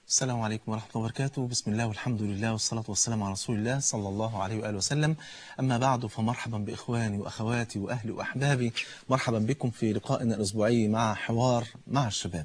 السلام عليكم ورحمة الله وبركاته بسم الله والحمد لله والصلاة والسلام على رسول الله صلى الله عليه وآله وسلم أما بعد فمرحبا بإخواني وأخواتي وأهلي وأحبابي مرحبا بكم في لقائنا الأسبوعي مع حوار مع الشباب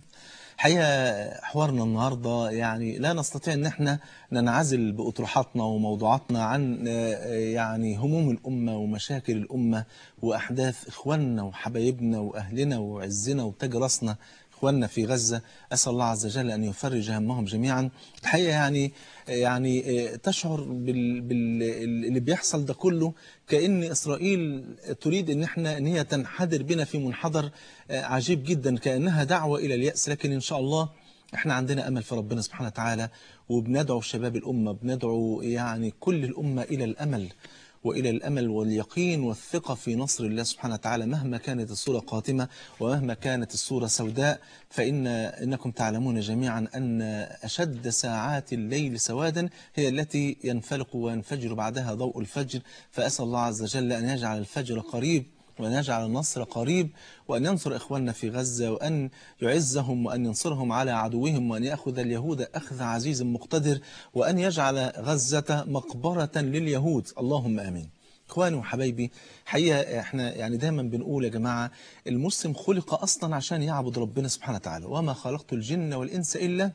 حقيقة حوارنا النهاردة يعني لا نستطيع أن احنا ننعزل بأطروحاتنا وموضوعاتنا عن يعني هموم الأمة ومشاكل الأمة وأحداث إخواننا وحبايبنا وأهلنا وعزنا وتاج راسنا اخواننا في غزة أسأل الله عز وجل أن يفرج همهم جميعا الحقيقة يعني يعني تشعر بال بال اللي بيحصل ده كله كأن إسرائيل تريد أن احنا أن هي تنحدر بنا في منحدر عجيب جدا كأنها دعوة إلى اليأس لكن إن شاء الله احنا عندنا أمل في ربنا سبحانه وتعالى وبندعو شباب الأمة بندعو يعني كل الأمة إلى الأمل وإلى الأمل واليقين والثقة في نصر الله سبحانه وتعالى مهما كانت الصورة قاتمة ومهما كانت الصورة سوداء فإن إنكم تعلمون جميعا أن أشد ساعات الليل سوادا هي التي ينفلق وينفجر بعدها ضوء الفجر فأسأل الله عز وجل أن يجعل الفجر قريب وأن يجعل النصر قريب وأن ينصر إخواننا في غزة وأن يعزهم وأن ينصرهم على عدوهم وأن يأخذ اليهود أخذ عزيز مقتدر وأن يجعل غزة مقبرة لليهود اللهم آمين إخواني وحبايبي حقيقة احنا يعني دايما بنقول يا جماعة المسلم خلق أصلا عشان يعبد ربنا سبحانه وتعالى وما خلقت الجن والإنس إلا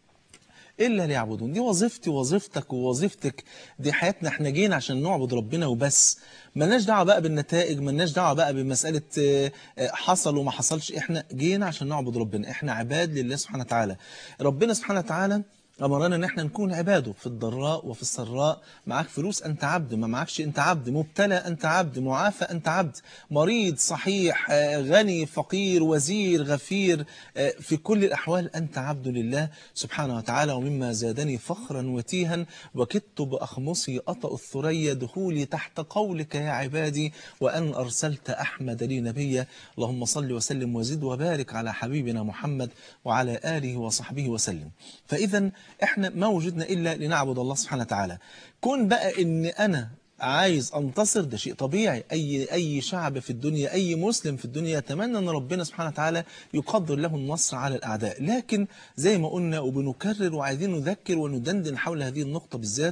إلا ليعبدون دي وظيفتي وظيفتك ووظيفتك دي حياتنا احنا جينا عشان نعبد ربنا وبس ملناش دعوة بقى بالنتائج ملناش دعوة بقى بمسألة حصل وما حصلش احنا جينا عشان نعبد ربنا احنا عباد لله سبحانه وتعالى ربنا سبحانه وتعالى أمرنا ان احنا نكون عباده في الضراء وفي السراء معاك فلوس أنت عبد ما معكش أنت عبد مبتلى أنت عبد معافى أنت عبد مريض صحيح غني فقير وزير غفير في كل الأحوال أنت عبد لله سبحانه وتعالى ومما زادني فخرا وتيها وكدت بأخمصي أطأ الثريا دخولي تحت قولك يا عبادي وأن أرسلت أحمد لي نبيا اللهم صل وسلم وزد وبارك على حبيبنا محمد وعلى آله وصحبه وسلم فإذا احنا ما وجدنا إلا لنعبد الله سبحانه وتعالى كون بقى ان انا عايز انتصر ده شيء طبيعي أي, أي شعب في الدنيا أي مسلم في الدنيا يتمنى أن ربنا سبحانه وتعالى يقدر له النصر على الأعداء لكن زي ما قلنا وبنكرر وعايزين نذكر وندندن حول هذه النقطة بالذات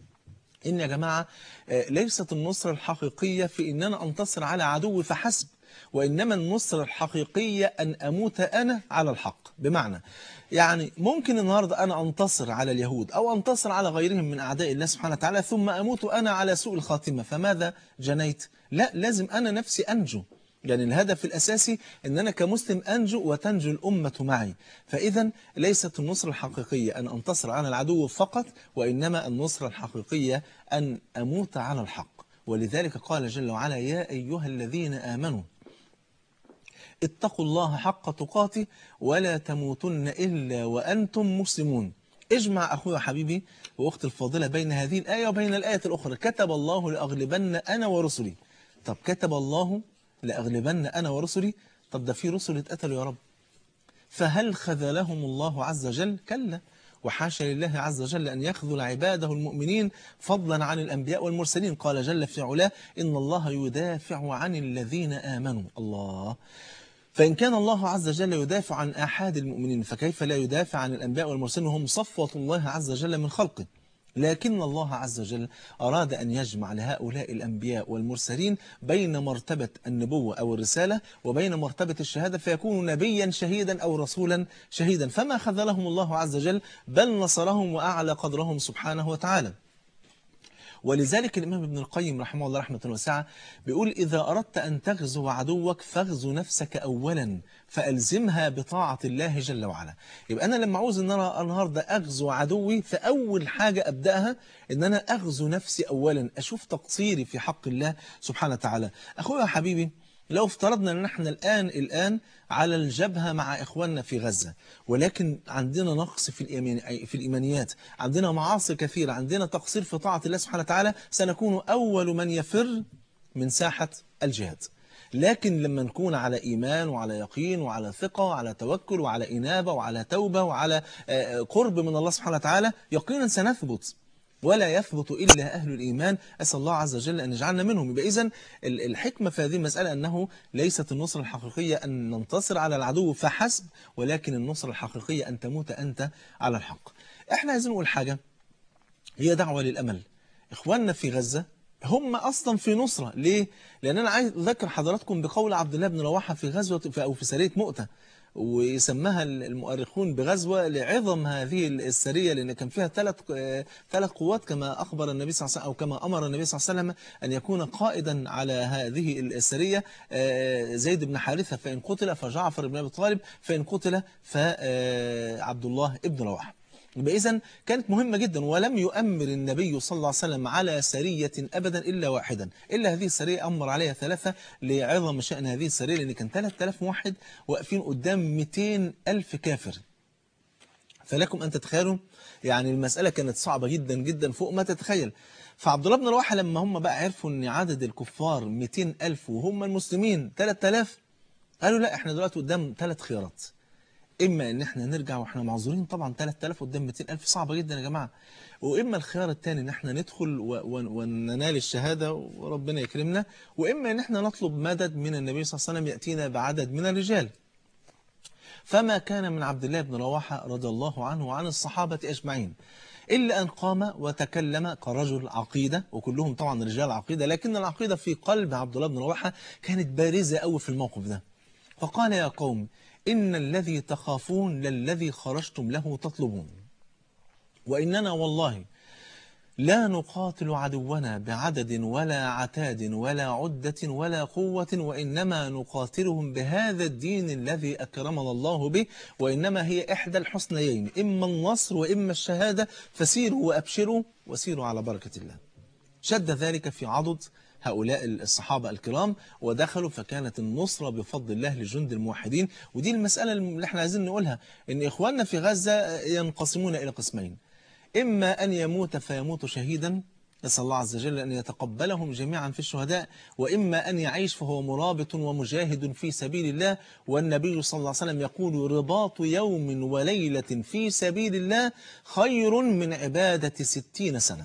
إن يا جماعة ليست النصرة الحقيقية في إن أنا أنتصر على عدو فحسب وإنما النصرة الحقيقية أن أموت أنا على الحق بمعنى يعني ممكن النهاردة أنا أنتصر على اليهود أو أنتصر على غيرهم من أعداء الله سبحانه وتعالى ثم أموت أنا على سوء الخاتمة فماذا جنيت؟ لا لازم أنا نفسي أنجو يعني الهدف الأساسي أن أنا كمسلم أنجو وتنجو الأمة معي فإذا ليست النصرة الحقيقية أن أنتصر على العدو فقط وإنما النصرة الحقيقية أن أموت على الحق ولذلك قال جل وعلا يا أيها الذين آمنوا اتقوا الله حق تقاته ولا تموتن إلا وأنتم مسلمون اجمع أخوي وحبيبي وأختي الفاضلة بين هذه الآية وبين الآية الأخرى كتب الله لأغلبن أنا ورسلي طب كتب الله لأغلبن أنا ورسلي طب ده في رسل اتقتلوا يا رب فهل خذلهم الله عز وجل كلا وحاشا لله عز وجل أن يخذل عباده المؤمنين فضلا عن الأنبياء والمرسلين قال جل في علاه إن الله يدافع عن الذين آمنوا الله فإن كان الله عز وجل يدافع عن آحاد المؤمنين فكيف لا يدافع عن الأنبياء والمرسلين وهم صفوة الله عز وجل من خلقه لكن الله عز وجل أراد أن يجمع لهؤلاء الأنبياء والمرسلين بين مرتبة النبوة أو الرسالة وبين مرتبة الشهادة فيكون نبيا شهيدا أو رسولا شهيدا فما خذلهم الله عز وجل بل نصرهم وأعلى قدرهم سبحانه وتعالى ولذلك الإمام ابن القيم رحمه الله رحمة واسعة بيقول إذا أردت أن تغزو عدوك فاغزو نفسك أولا فألزمها بطاعة الله جل وعلا يبقى أنا لما عاوز أن أنا النهاردة أغزو عدوي فأول حاجة أبدأها أن أنا أغزو نفسي أولا أشوف تقصيري في حق الله سبحانه وتعالى أخويا حبيبي لو افترضنا أن احنا الآن الآن على الجبهة مع إخواننا في غزة ولكن عندنا نقص في الإيمان في الإيمانيات عندنا معاصي كثيرة عندنا تقصير في طاعة الله سبحانه وتعالى سنكون أول من يفر من ساحة الجهاد لكن لما نكون على إيمان وعلى يقين وعلى ثقة وعلى توكل وعلى إنابة وعلى توبة وعلى قرب من الله سبحانه وتعالى يقينا سنثبت ولا يثبت إلا أهل الإيمان أسأل الله عز وجل أن يجعلنا منهم يبقى إذن الحكمة في هذه المسألة أنه ليست النصرة الحقيقية أن ننتصر على العدو فحسب ولكن النصرة الحقيقية أن تموت أنت على الحق احنا عايزين نقول حاجة هي دعوة للأمل إخواننا في غزة هم أصلا في نصرة ليه؟ لأن أنا عايز أذكر حضراتكم بقول عبد الله بن رواحة في غزوة أو في سرية مؤتة ويسمها المؤرخون بغزوة لعظم هذه السرية لأن كان فيها ثلاث ثلاث قوات كما أخبر النبي صلى الله عليه وسلم أو كما أمر النبي صلى الله عليه وسلم أن يكون قائدا على هذه السرية زيد بن حارثة فإن قتل فجعفر بن أبي طالب فإن قتل فعبد الله بن رواحة يبقى إذن كانت مهمة جدا ولم يؤمر النبي صلى الله عليه وسلم على سرية أبدا إلا واحدا إلا هذه السرية أمر عليها ثلاثة لعظم شأن هذه السرية لأن كان 3000 موحد واقفين قدام 200 ألف كافر فلكم أن تتخيلوا يعني المسألة كانت صعبة جدا جدا فوق ما تتخيل فعبد الله بن رواحة لما هم بقى عرفوا أن عدد الكفار 200 ألف وهم المسلمين 3000 قالوا لا احنا دلوقتي قدام ثلاث خيارات إما إن إحنا نرجع وإحنا معذورين طبعا 3000 قدام 200000 صعبة جدا يا جماعة وإما الخيار الثاني إن إحنا ندخل وننال الشهادة وربنا يكرمنا وإما إن إحنا نطلب مدد من النبي صلى الله عليه وسلم يأتينا بعدد من الرجال فما كان من عبد الله بن رواحة رضي الله عنه وعن الصحابة أجمعين إلا أن قام وتكلم كرجل عقيدة وكلهم طبعا رجال عقيدة لكن العقيدة في قلب عبد الله بن رواحة كانت بارزة قوي في الموقف ده فقال يا قوم إن الذي تخافون للذي خرجتم له تطلبون وإننا والله لا نقاتل عدونا بعدد ولا عتاد ولا عدة ولا قوة وإنما نقاتلهم بهذا الدين الذي أكرمنا الله به وإنما هي إحدى الحسنيين إما النصر وإما الشهادة فسيروا وأبشروا وسيروا على بركة الله شد ذلك في عضد هؤلاء الصحابة الكرام ودخلوا فكانت النصرة بفضل الله لجند الموحدين ودي المسألة اللي احنا عايزين نقولها ان إخواننا في غزة ينقسمون إلى قسمين إما أن يموت فيموت شهيدا نسأل الله عز وجل أن يتقبلهم جميعا في الشهداء وإما أن يعيش فهو مرابط ومجاهد في سبيل الله والنبي صلى الله عليه وسلم يقول رباط يوم وليلة في سبيل الله خير من عبادة ستين سنة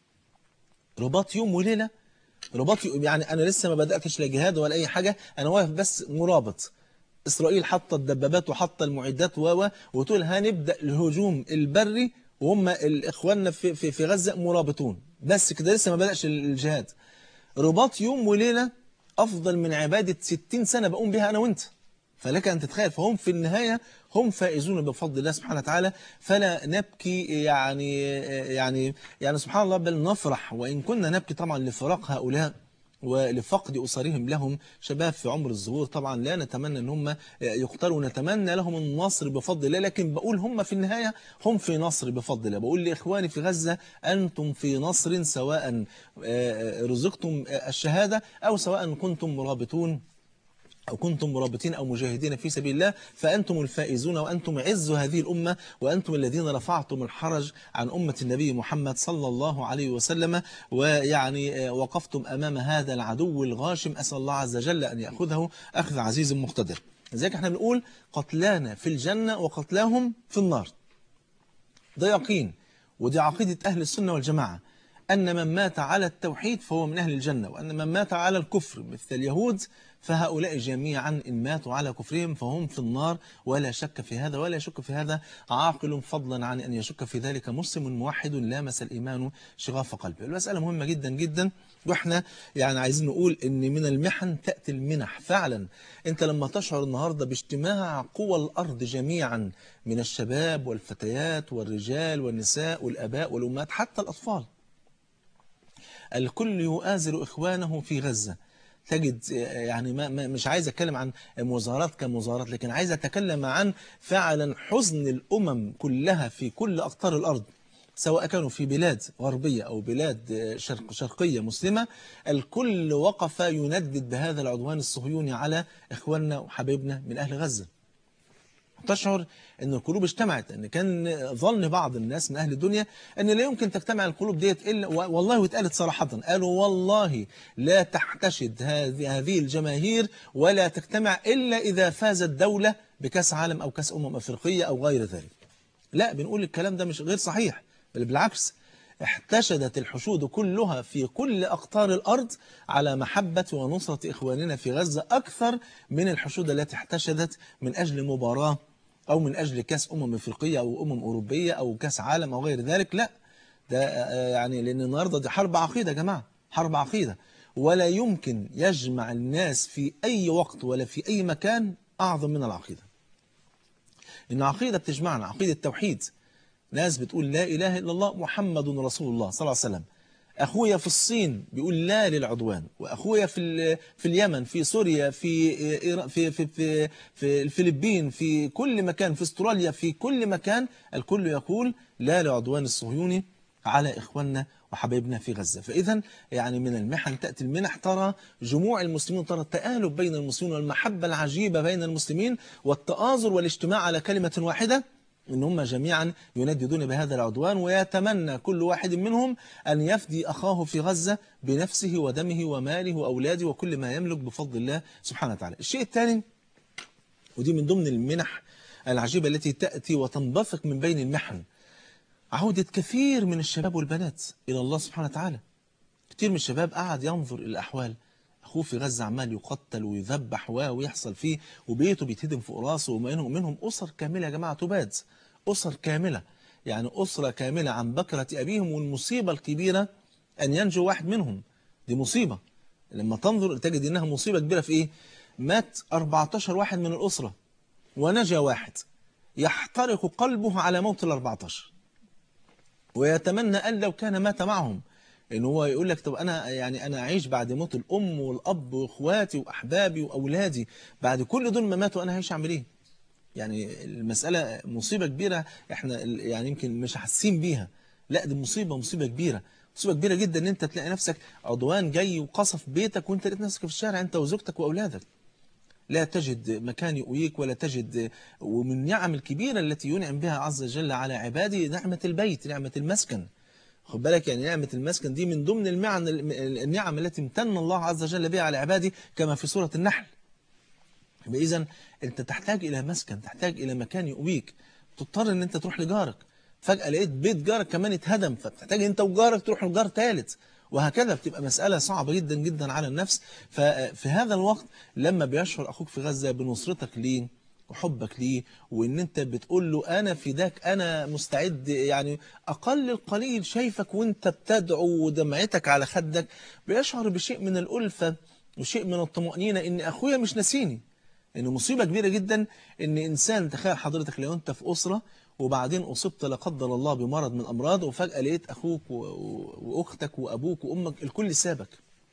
رباط يوم وليلة رباط يعني أنا لسه ما بدأتش لا جهاد ولا أي حاجة أنا واقف بس مرابط إسرائيل حط الدبابات وحط المعدات و وتقول هنبدأ الهجوم البري وهم الإخواننا في, في, في غزة مرابطون بس كده لسه ما بدأش الجهاد رباط يوم وليلة أفضل من عبادة 60 سنة بقوم بها أنا وإنت فلك أن تتخيل فهم في النهاية هم فائزون بفضل الله سبحانه وتعالى فلا نبكي يعني يعني يعني سبحان الله بل نفرح وإن كنا نبكي طبعا لفراق هؤلاء ولفقد أسرهم لهم شباب في عمر الظهور طبعا لا نتمنى أن هم يقتلوا نتمنى لهم النصر بفضل الله لكن بقول هم في النهاية هم في نصر بفضل الله بقول لإخواني في غزة أنتم في نصر سواء رزقتم الشهادة أو سواء كنتم مرابطون أو كنتم مرابطين أو مجاهدين في سبيل الله فأنتم الفائزون وأنتم عز هذه الأمة وأنتم الذين رفعتم الحرج عن أمة النبي محمد صلى الله عليه وسلم ويعني وقفتم أمام هذا العدو الغاشم أسأل الله عز وجل أن يأخذه أخذ عزيز مقتدر لذلك احنا بنقول قتلانا في الجنة وقتلاهم في النار ده يقين ودي عقيدة أهل السنة والجماعة أن من مات على التوحيد فهو من أهل الجنة وأن من مات على الكفر مثل اليهود فهؤلاء جميعا إن ماتوا على كفرهم فهم في النار ولا شك في هذا ولا يشك في هذا عاقل فضلا عن أن يشك في ذلك مسلم موحد لامس الإيمان شغاف قلبه المسألة مهمة جدا جدا وإحنا يعني عايزين نقول إن من المحن تأتي المنح فعلا أنت لما تشعر النهاردة باجتماع قوى الأرض جميعا من الشباب والفتيات والرجال والنساء والأباء والأمهات حتى الأطفال الكل يؤازر إخوانه في غزة تجد يعني ما ما مش عايز أتكلم عن مظاهرات كمظاهرات لكن عايز أتكلم عن فعلا حزن الأمم كلها في كل أقطار الأرض سواء كانوا في بلاد غربية أو بلاد شرق شرقية مسلمة الكل وقف يندد بهذا العدوان الصهيوني على إخواننا وحبايبنا من أهل غزة تشعر أن القلوب اجتمعت أن كان ظن بعض الناس من أهل الدنيا أن لا يمكن تجتمع القلوب ديت إلا والله واتقالت صراحة قالوا والله لا تحتشد هذه هذه الجماهير ولا تجتمع إلا إذا فازت دولة بكاس عالم أو كاس أمم أفريقية أو غير ذلك لا بنقول الكلام ده مش غير صحيح بل بالعكس احتشدت الحشود كلها في كل أقطار الأرض على محبة ونصرة إخواننا في غزة أكثر من الحشود التي احتشدت من أجل مباراة أو من أجل كأس أمم إفريقية أو أمم أوروبية أو كأس عالم أو غير ذلك لا ده يعني لأن النهاردة دي حرب عقيدة يا جماعة حرب عقيدة ولا يمكن يجمع الناس في أي وقت ولا في أي مكان أعظم من العقيدة إن عقيدة بتجمعنا عقيدة توحيد ناس بتقول لا إله إلا الله محمد رسول الله صلى الله عليه وسلم أخويا في الصين بيقول لا للعدوان وأخويا في في اليمن في سوريا في في في في, في الفلبين في كل مكان في استراليا في كل مكان الكل يقول لا لعدوان الصهيوني على إخواننا وحبايبنا في غزة فإذا يعني من المحن تأتي المنح ترى جموع المسلمين ترى التآلف بين المسلمين والمحبة العجيبة بين المسلمين والتآزر والاجتماع على كلمة واحدة إن هم جميعا ينددون بهذا العدوان ويتمنى كل واحد منهم أن يفدي أخاه في غزة بنفسه ودمه وماله وأولاده وكل ما يملك بفضل الله سبحانه وتعالى الشيء الثاني ودي من ضمن المنح العجيبة التي تأتي وتنبثق من بين المحن عودة كثير من الشباب والبنات إلى الله سبحانه وتعالى كثير من الشباب قعد ينظر إلى الأحوال أخوه في غزة عمال يقتل ويذبح ويحصل فيه وبيته بيتهدم فوق راسه ومنهم منهم أسر كاملة يا جماعة تباد أسر كاملة يعني أسرة كاملة عن بكرة أبيهم والمصيبة الكبيرة أن ينجو واحد منهم دي مصيبة لما تنظر تجد إنها مصيبة كبيرة في إيه مات 14 واحد من الأسرة ونجا واحد يحترق قلبه على موت ال 14 ويتمنى أن لو كان مات معهم ان هو يقول لك طب انا يعني انا اعيش بعد موت الام والاب واخواتي واحبابي واولادي بعد كل دول ما ماتوا انا هعيش اعمل ايه يعني المساله مصيبه كبيره احنا يعني يمكن مش حاسين بيها لا دي مصيبه مصيبه كبيره مصيبه كبيره جدا ان انت تلاقي نفسك عدوان جاي وقصف بيتك وانت لقيت نفسك في الشارع انت وزوجتك واولادك لا تجد مكان يؤويك ولا تجد ومن النعم الكبيره التي ينعم بها عز وجل على عباده نعمه البيت نعمه المسكن خد بالك يعني نعمة المسكن دي من ضمن المعنى النعم التي امتن الله عز وجل بها على عباده كما في سورة النحل إذا أنت تحتاج إلى مسكن تحتاج إلى مكان يؤويك تضطر أن أنت تروح لجارك فجأة لقيت بيت جارك كمان اتهدم فتحتاج أنت وجارك تروح لجار ثالث وهكذا بتبقى مسألة صعبة جدا جدا على النفس ففي هذا الوقت لما بيشعر أخوك في غزة بنصرتك ليه وحبك ليه وان انت بتقول له انا فداك انا مستعد يعني اقل القليل شايفك وانت بتدعو ودمعتك على خدك بيشعر بشيء من الألفة وشيء من الطمأنينة ان اخويا مش ناسيني ان مصيبة كبيرة جدا ان انسان تخيل حضرتك لو انت في اسرة وبعدين اصبت لا قدر الله بمرض من الامراض وفجأة لقيت اخوك واختك وابوك وامك الكل سابك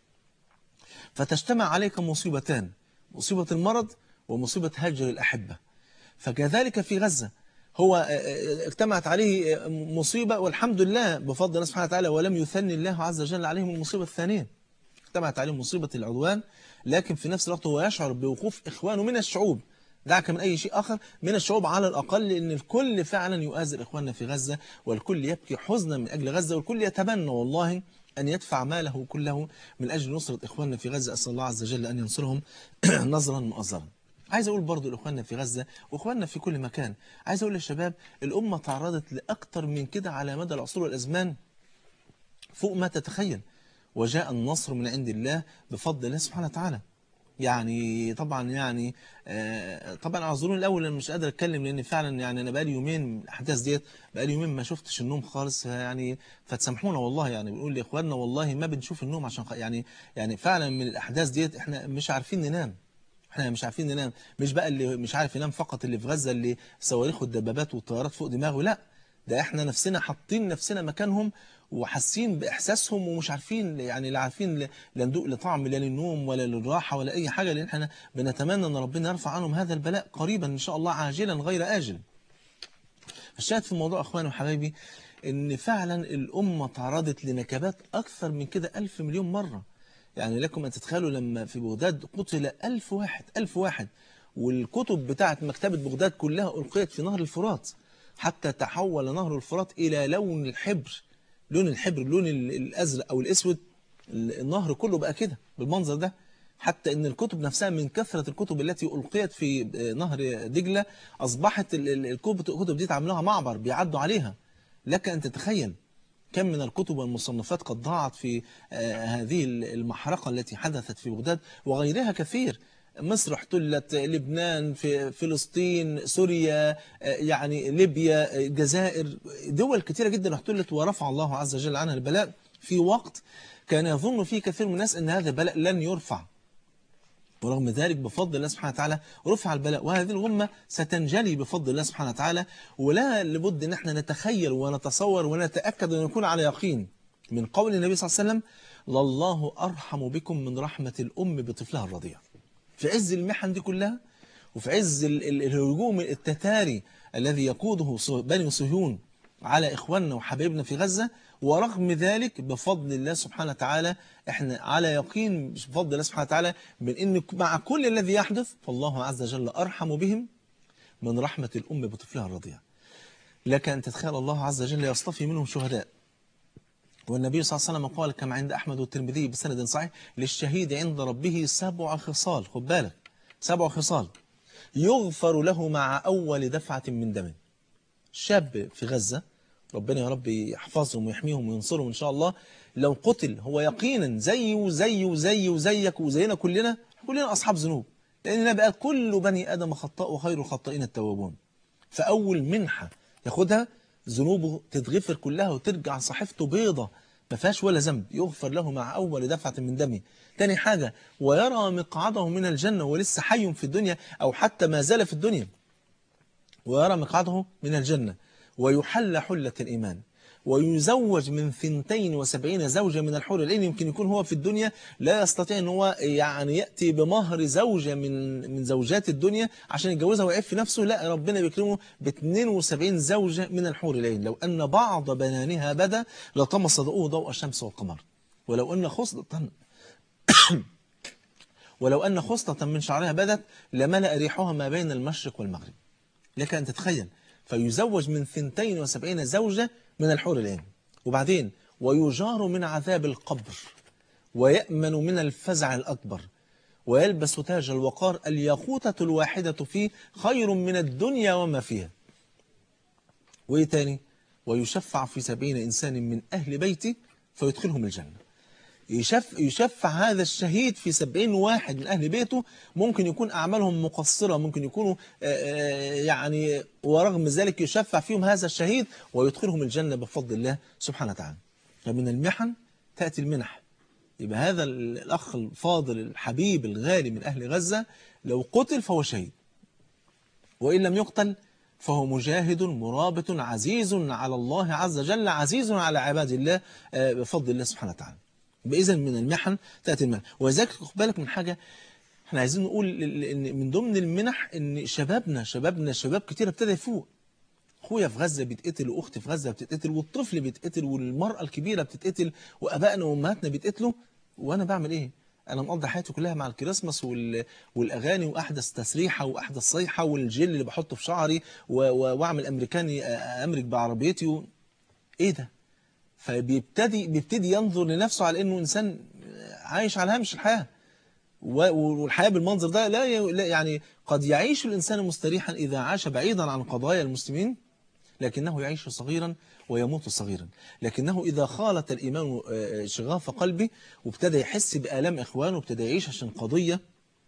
فتجتمع عليك مصيبتان مصيبة المرض ومصيبة هجر الأحبة فكذلك في غزة هو اجتمعت عليه مصيبة والحمد لله بفضل الله سبحانه وتعالى ولم يثني الله عز وجل عليهم المصيبة الثانية اجتمعت عليهم مصيبة العدوان لكن في نفس الوقت هو يشعر بوقوف إخوانه من الشعوب دعك من أي شيء آخر من الشعوب على الأقل أن الكل فعلا يؤازر إخواننا في غزة والكل يبكي حزنا من أجل غزة والكل يتمنى والله أن يدفع ماله كله من أجل نصرة إخواننا في غزة أسأل الله عز وجل أن ينصرهم نظرا مؤزرا عايز أقول برضو لإخواننا في غزة وإخواننا في كل مكان عايز أقول للشباب الأمة تعرضت لأكثر من كده على مدى العصور والأزمان فوق ما تتخيل وجاء النصر من عند الله بفضل الله سبحانه وتعالى يعني طبعا يعني آه طبعا اعذروني الاول انا مش قادر اتكلم لان فعلا يعني انا بقالي يومين الاحداث ديت بقالي يومين ما شفتش النوم خالص يعني فتسامحونا والله يعني بنقول لاخواننا والله ما بنشوف النوم عشان يعني يعني فعلا من الاحداث ديت احنا مش عارفين ننام احنا مش عارفين ننام مش بقى اللي مش عارف ينام فقط اللي في غزة اللي صواريخ والدبابات والطيارات فوق دماغه لا ده احنا نفسنا حاطين نفسنا مكانهم وحاسين باحساسهم ومش عارفين يعني لا عارفين لا ندوق لطعم لا للنوم ولا للراحه ولا اي حاجه لان احنا بنتمنى ان ربنا يرفع عنهم هذا البلاء قريبا ان شاء الله عاجلا غير اجل الشاهد في الموضوع اخواني وحبايبي ان فعلا الامه تعرضت لنكبات اكثر من كده ألف مليون مره يعني لكم أن تتخيلوا لما في بغداد قتل ألف واحد ألف واحد والكتب بتاعت مكتبة بغداد كلها ألقيت في نهر الفرات حتى تحول نهر الفرات إلى لون الحبر لون الحبر لون الأزرق أو الأسود النهر كله بقى كده بالمنظر ده حتى ان الكتب نفسها من كثرة الكتب التي ألقيت في نهر دجلة أصبحت الكتب دي تعملوها معبر بيعدوا عليها لك أن تتخيل كم من الكتب والمصنفات قد ضاعت في آه، هذه المحرقة التي حدثت في بغداد وغيرها كثير مصر احتلت لبنان في فلسطين سوريا آه، يعني ليبيا آه، الجزائر دول كثيرة جدا احتلت ورفع الله عز وجل عنها البلاء في وقت كان يظن فيه كثير من الناس أن هذا البلاء لن يرفع ورغم ذلك بفضل الله سبحانه وتعالى رفع البلاء وهذه الغمة ستنجلي بفضل الله سبحانه وتعالى ولا لابد ان احنا نتخيل ونتصور ونتأكد ونكون على يقين من قول النبي صلى الله عليه وسلم لله أرحم بكم من رحمة الأم بطفلها الرضيع في عز المحن دي كلها وفي عز ال- ال- الهجوم التتاري الذي يقوده ص- بني صهيون على إخواننا وحبايبنا في غزة ورغم ذلك بفضل الله سبحانه وتعالى احنا على يقين بفضل الله سبحانه وتعالى من ان مع كل الذي يحدث فالله عز وجل أرحم بهم من رحمة الأم بطفلها الرضيع لك أن تتخيل الله عز وجل يصطفي منهم شهداء والنبي صلى الله عليه وسلم قال كما عند أحمد والترمذي بسند صحيح للشهيد عند ربه سبع خصال خد بالك سبع خصال يغفر له مع أول دفعة من دمه شاب في غزة ربنا يا رب يحفظهم ويحميهم وينصرهم إن شاء الله لو قتل هو يقينا زيه وزيه وزي وزيك وزينا كلنا كلنا أصحاب ذنوب لأننا بقى كل بني آدم خطاء وخير الخطائين التوابون فأول منحة ياخدها ذنوبه تتغفر كلها وترجع صحيفته بيضة ما فيهاش ولا ذنب يغفر له مع أول دفعة من دمه تاني حاجة ويرى مقعده من الجنة ولسه حي في الدنيا أو حتى ما زال في الدنيا ويرى مقعده من الجنة ويحل حلة الإيمان ويزوج من ثنتين وسبعين زوجة من الحور العين يمكن يكون هو في الدنيا لا يستطيع أن هو يعني يأتي بمهر زوجة من من زوجات الدنيا عشان يتجوزها ويعف نفسه لا ربنا بيكرمه ب 72 زوجة من الحور العين لو أن بعض بنانها بدا لطمس ضوءه ضوء الشمس والقمر ولو أن خصلة ولو أن خصلة من شعرها بدت لملأ ريحها ما بين المشرق والمغرب لك أن تتخيل فيزوج من ثنتين وسبعين زوجة من الحور العين وبعدين ويجار من عذاب القبر ويأمن من الفزع الأكبر ويلبس تاج الوقار الياقوتة الواحدة فيه خير من الدنيا وما فيها وإيه تاني ويشفع في سبعين إنسان من أهل بيته فيدخلهم الجنة يشف يشفع هذا الشهيد في سبعين واحد من أهل بيته ممكن يكون أعمالهم مقصرة ممكن يكونوا آه، آه، يعني ورغم ذلك يشفع فيهم هذا الشهيد ويدخلهم الجنة بفضل الله سبحانه وتعالى فمن المحن تأتي المنح يبقى هذا الأخ الفاضل الحبيب الغالي من أهل غزة لو قتل فهو شهيد وإن لم يقتل فهو مجاهد مرابط عزيز على الله عز وجل عزيز على عباد الله آه، بفضل الله سبحانه وتعالى بإذن من المحن تأتي المنح وذلك خد بالك من حاجة احنا عايزين نقول ان من ضمن المنح ان شبابنا شبابنا شباب كتير ابتدى يفوق اخويا في غزة بيتقتل واختي في غزة بتتقتل والطفل بيتقتل والمرأة الكبيرة بتتقتل وابائنا وامهاتنا بيتقتلوا وانا بعمل ايه انا مقضي حياتي كلها مع الكريسماس وال... والاغاني واحدث تسريحه واحدث صيحه والجل اللي بحطه في شعري و... و... واعمل امريكاني امرك بعربيتي و... ايه ده فبيبتدي بيبتدي ينظر لنفسه على انه انسان عايش على هامش الحياه و- والحياه بالمنظر ده لا ي- لا يعني قد يعيش الانسان مستريحا اذا عاش بعيدا عن قضايا المسلمين لكنه يعيش صغيرا ويموت صغيرا لكنه إذا خالط الإيمان آه، شغاف قلبه وابتدى يحس بآلام إخوانه وابتدى يعيش عشان قضية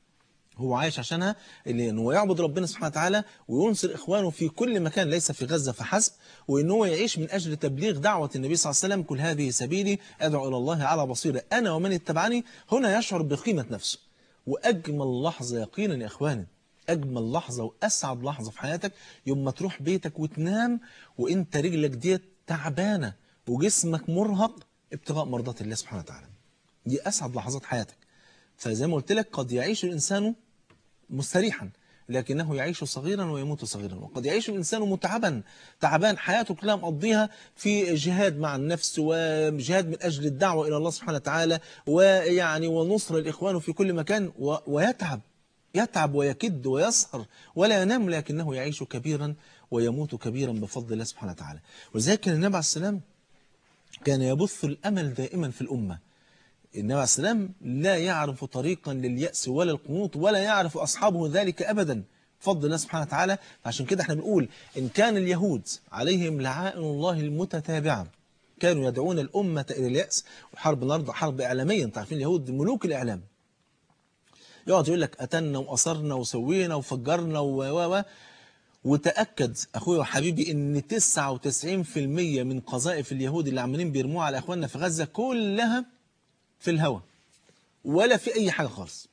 هو عايش عشانها اللي ان هو يعبد ربنا سبحانه وتعالى وينصر اخوانه في كل مكان ليس في غزه فحسب وان هو يعيش من اجل تبليغ دعوه النبي صلى الله عليه وسلم كل هذه سبيلي ادعو الى الله على بصيره انا ومن اتبعني هنا يشعر بقيمه نفسه واجمل لحظه يقينا يا اخواني اجمل لحظه واسعد لحظه في حياتك يوم ما تروح بيتك وتنام وانت رجلك ديت تعبانه وجسمك مرهق ابتغاء مرضات الله سبحانه وتعالى دي اسعد لحظات حياتك فزي ما قلت لك قد يعيش الإنسان مستريحا لكنه يعيش صغيرا ويموت صغيرا وقد يعيش الإنسان متعبا تعبان حياته كلها مقضيها في جهاد مع النفس وجهاد من أجل الدعوة إلى الله سبحانه وتعالى ويعني ونصر الإخوان في كل مكان و- ويتعب يتعب ويكد ويسهر ولا ينام لكنه يعيش كبيرا ويموت كبيرا بفضل الله سبحانه وتعالى ولذلك كان النبي عليه السلام كان يبث الأمل دائما في الأمة النبي عليه السلام لا يعرف طريقا لليأس ولا القنوط ولا يعرف أصحابه ذلك أبدا بفضل الله سبحانه وتعالى عشان كده احنا بنقول إن كان اليهود عليهم لعائن الله المتتابعة كانوا يدعون الأمة إلى اليأس وحرب الأرض حرب إعلامية أنتوا عارفين اليهود ملوك الإعلام يقعد يقول لك قتلنا وأصرنا وسوينا وفجرنا و و و وتأكد أخويا وحبيبي إن 99% من قذائف اليهود اللي عمالين بيرموها على إخواننا في غزة كلها في الهواء ولا في أي حاجة خالص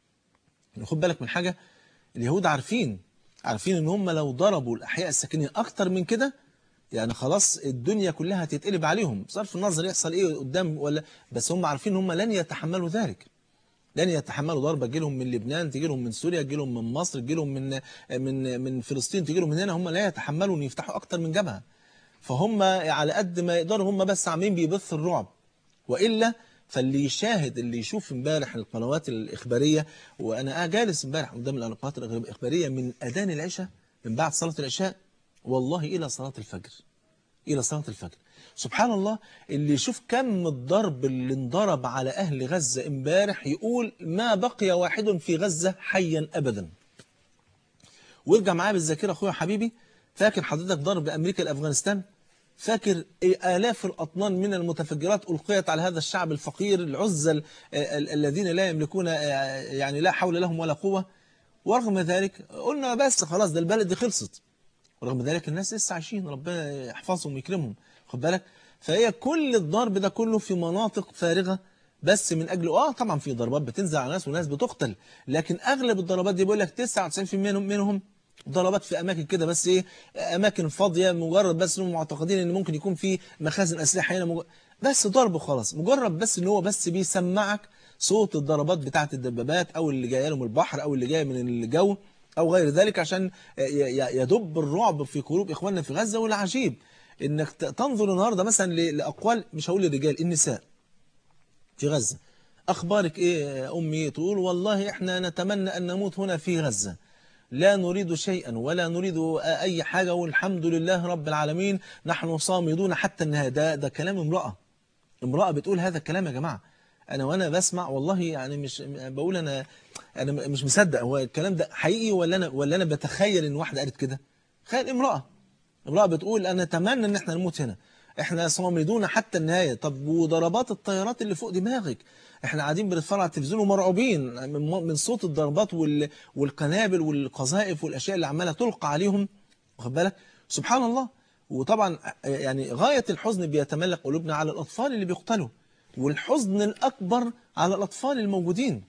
خد بالك من حاجة اليهود عارفين عارفين إن هم لو ضربوا الأحياء الساكنين أكتر من كده يعني خلاص الدنيا كلها هتتقلب عليهم بصرف النظر يحصل إيه قدام ولا بس هم عارفين إن هم لن يتحملوا ذلك لن يتحملوا ضربة تجيلهم من لبنان تجيلهم من سوريا تجيلهم من مصر تجيلهم من من من فلسطين تجيلهم من هنا هم لا يتحملوا ان يفتحوا اكتر من جبهة فهم على قد ما يقدروا هم بس عاملين بيبثوا الرعب والا فاللي يشاهد اللي يشوف امبارح القنوات الاخباريه وانا جالس امبارح قدام القنوات الاخباريه من اذان العشاء من بعد صلاه العشاء والله الى صلاه الفجر الى صلاه الفجر سبحان الله اللي يشوف كم الضرب اللي انضرب على أهل غزة امبارح يقول ما بقي واحد في غزة حيا أبدا وارجع معايا بالذاكرة أخويا حبيبي فاكر حضرتك ضرب أمريكا لأفغانستان فاكر آلاف الأطنان من المتفجرات ألقيت على هذا الشعب الفقير العزل الذين لا يملكون يعني لا حول لهم ولا قوة ورغم ذلك قلنا بس خلاص ده البلد دي خلصت ورغم ذلك الناس لسه عايشين ربنا يحفظهم ويكرمهم خد بالك فهي كل الضرب ده كله في مناطق فارغة بس من أجل آه طبعا في ضربات بتنزل على ناس وناس بتقتل لكن أغلب الضربات دي بيقول لك 99% منهم, منهم ضربات في أماكن كده بس إيه أماكن فاضية مجرد بس إنهم معتقدين إن ممكن يكون في مخازن أسلحة هنا مجرد بس ضرب وخلاص مجرد بس إن هو بس بيسمعك صوت الضربات بتاعة الدبابات أو اللي جاية له من البحر أو اللي جاية من الجو أو غير ذلك عشان يدب الرعب في قلوب إخواننا في غزة والعجيب انك تنظر النهارده مثلا لاقوال مش هقول للرجال النساء في غزه اخبارك ايه يا امي تقول والله احنا نتمنى ان نموت هنا في غزه لا نريد شيئا ولا نريد اي حاجه والحمد لله رب العالمين نحن صامدون حتى النهايه ده ده كلام امراه امراه بتقول هذا الكلام يا جماعه انا وانا بسمع والله يعني مش بقول انا انا مش مصدق هو الكلام ده حقيقي ولا انا ولا انا بتخيل ان واحده قالت كده تخيل امراه امرأة بتقول أنا أتمنى أن احنا نموت هنا احنا صامدون حتى النهاية طب وضربات الطيارات اللي فوق دماغك احنا قاعدين بنتفرج على التلفزيون ومرعوبين من, من صوت الضربات وال والقنابل والقذائف والأشياء اللي عمالة تلقى عليهم واخد بالك سبحان الله وطبعا يعني غاية الحزن بيتملك قلوبنا على الأطفال اللي بيقتلوا والحزن الأكبر على الأطفال الموجودين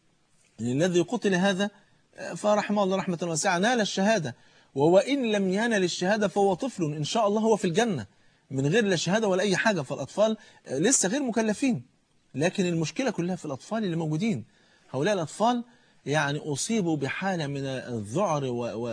الذي قتل هذا فرحمه الله رحمة واسعة نال الشهادة وإن لم ينل الشهادة فهو طفل إن شاء الله هو في الجنة من غير لا شهادة ولا أي حاجة فالأطفال لسه غير مكلفين لكن المشكلة كلها في الأطفال اللي موجودين هؤلاء الأطفال يعني أصيبوا بحالة من الذعر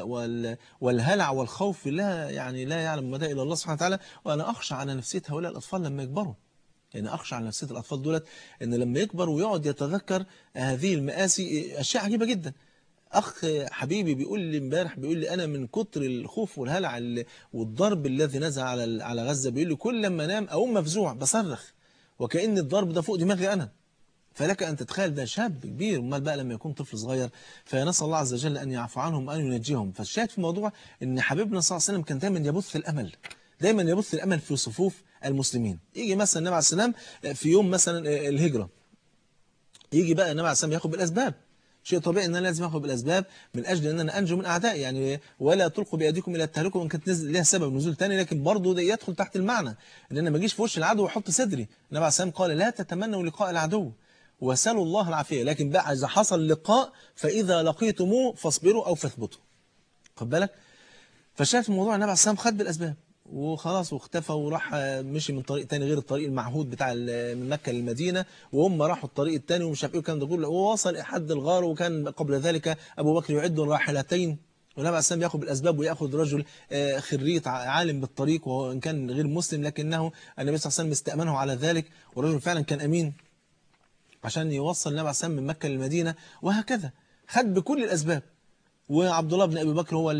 والهلع والخوف لا يعني لا يعلم مدى إلا الله سبحانه وتعالى وأنا أخشى على نفسية هؤلاء الأطفال لما يكبروا يعني أخشى على نفسية الأطفال دولت إن لما يكبر ويقعد يتذكر هذه المآسي أشياء عجيبة جدا أخ حبيبي بيقول لي امبارح بيقول لي أنا من كتر الخوف والهلع والضرب الذي نزل على على غزة بيقول لي كل لما انام أقوم مفزوع بصرخ وكأن الضرب ده فوق دماغي أنا فلك أن تتخيل ده شاب كبير امال بقى لما يكون طفل صغير فنسأل الله عز وجل أن يعفو عنهم وأن ينجيهم فالشاهد في الموضوع أن حبيبنا صلى الله عليه وسلم كان دايما يبث الأمل دايما يبث الأمل في صفوف المسلمين يجي مثلا النبي عليه السلام في يوم مثلا الهجرة يجي بقى النبي عليه السلام ياخد بالأسباب شيء طبيعي ان انا لازم اخد بالاسباب من اجل ان انا انجو من اعدائي يعني ولا تلقوا بايديكم الى التهلكه وان كانت ليها سبب نزول ثاني لكن برضه ده يدخل تحت المعنى ان انا ما اجيش في وش العدو واحط صدري النبي عليه السلام قال لا تتمنوا لقاء العدو وسلوا الله العافيه لكن بقى اذا حصل لقاء فاذا لقيتموه فاصبروا او فاثبتوا خد بالك فشاف الموضوع النبي عليه السلام خد بالاسباب وخلاص واختفى وراح مشي من طريق تاني غير الطريق المعهود بتاع من مكة للمدينة وهم راحوا الطريق التاني ومش عارف ايه والكلام ده كله ووصل لحد الغار وكان قبل ذلك ابو بكر يعد راحلتين والنبي عليه السلام ياخذ بالاسباب وياخذ رجل خريط عالم بالطريق وان كان غير مسلم لكنه النبي صلى الله عليه وسلم استأمنه على ذلك والرجل فعلا كان امين عشان يوصل النبي عليه السلام من مكة للمدينة وهكذا خد بكل الاسباب وعبد الله بن أبي بكر هو